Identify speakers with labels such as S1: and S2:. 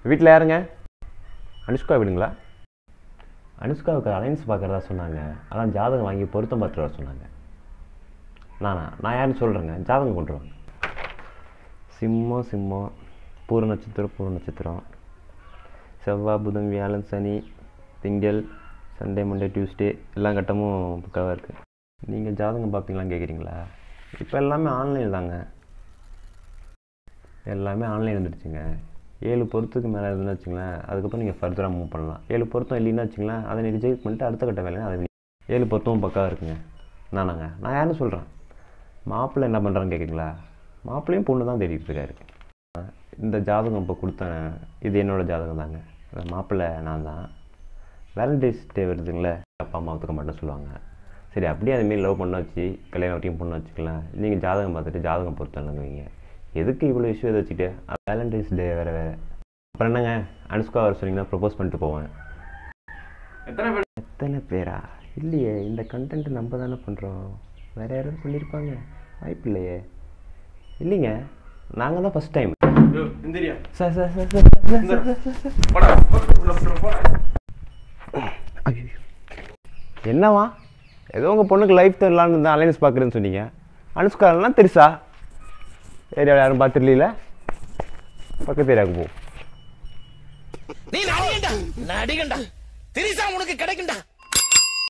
S1: வீட்டில் யாருங்க அனுஷ்கா வீடுங்களா அனுஷ்காவுக்கு அலைன்ஸ் பார்க்குறதா சொன்னாங்க அதான் ஜாதகம் வாங்கி பொருத்தம் பார்த்துட்டு வர சொன்னாங்க நானா நான் யாருன்னு சொல்கிறேங்க ஜாதகம் கொண்டு வாங்க சிம்மம் சிம்மம் பூர நட்சத்திரம் பூர நட்சத்திரம் செவ்வாய் புதன் வியாழன் சனி திங்கள் சண்டே மண்டே டியூஸ்டே எல்லா கட்டமும் பக்காவாக இருக்குது நீங்கள் ஜாதகம் பார்ப்பீங்களான்னு கேட்குறீங்களா இப்போ எல்லாமே ஆன்லைன் தாங்க எல்லாமே ஆன்லைன் வந்துடுச்சுங்க ஏழு பொருத்துக்கு மேலே இருந்துன்னு வச்சுங்களேன் அதுக்கப்புறம் நீங்கள் ஃபர்தராக மூவ் பண்ணலாம் ஏழு பொருத்தம் இல்லைன்னு வச்சுங்களேன் அதை நீ ரிஜெக்ட் பண்ணிட்டு அடுத்த கட்ட வேலையை அதை ஏழு பொருத்தமும் பக்காவாக இருக்குங்க நானாங்க நான் யாருன்னு சொல்கிறேன் மாப்பிள்ளை என்ன பண்ணுறான்னு கேட்குறீங்களா மாப்பிள்ளையும் பொண்ணு தான் தேடிட்டு இருக்காரு இந்த ஜாதகம் இப்போ கொடுத்தேன் இது என்னோட ஜாதகம் தாங்க அந்த மாப்பிள்ளை நான் தான் வேலண்டைன்ஸ் டே வருதுங்களே அப்பா அம்மா ஒத்துக்க மாட்டேன்னு சொல்லுவாங்க சரி அப்படியே அதுமாரி லவ் பண்ண வச்சு கல்யாணம் வரைக்கும் பொண்ணு வச்சுக்கலாம் நீங்கள் ஜாதகம் பார்த்துட்டு ஜாதகம் பொறுத்தனுங்க எதுக்கு இவ்வளோ இஷ்யூ எதை வச்சுட்டு வேலண்டைன்ஸ் டே வேறு வேறு அப்புறம் என்னங்க அனுஷ்கா வர சொன்னீங்கன்னா ப்ரப்போஸ் பண்ணிட்டு போவேன்
S2: எத்தனை பேர்
S1: எத்தனை பேரா இல்லையே இந்த கண்டென்ட் நம்ம தானே பண்ணுறோம் வேறு யாராவது பண்ணியிருப்பாங்க வாய்ப்பு இல்லையே இல்லைங்க நாங்கள் தான் ஃபஸ்ட் டைம்
S2: யோ, எந்திரியா
S1: sir sir sir sir sir sir sir sir
S2: போடா உள்ள போடா, போடா
S1: ஐயோ என்னவா ஏதோ உங்கள் பொண்ணுக்கு லைஃப் தரலான்னு தான் அலைன்ஸ் பார்க்குறேன்னு சொன்னீங்க அனுஷ்காலாம் பெருசா ஏரியாவில் யாரும் பார்த்துருல பக்கத்து ஏரியாவுக்கு போ
S3: நீ நடிகண்டா நடிகண்டா திரிசா உனக்கு கிடைக்கும்டா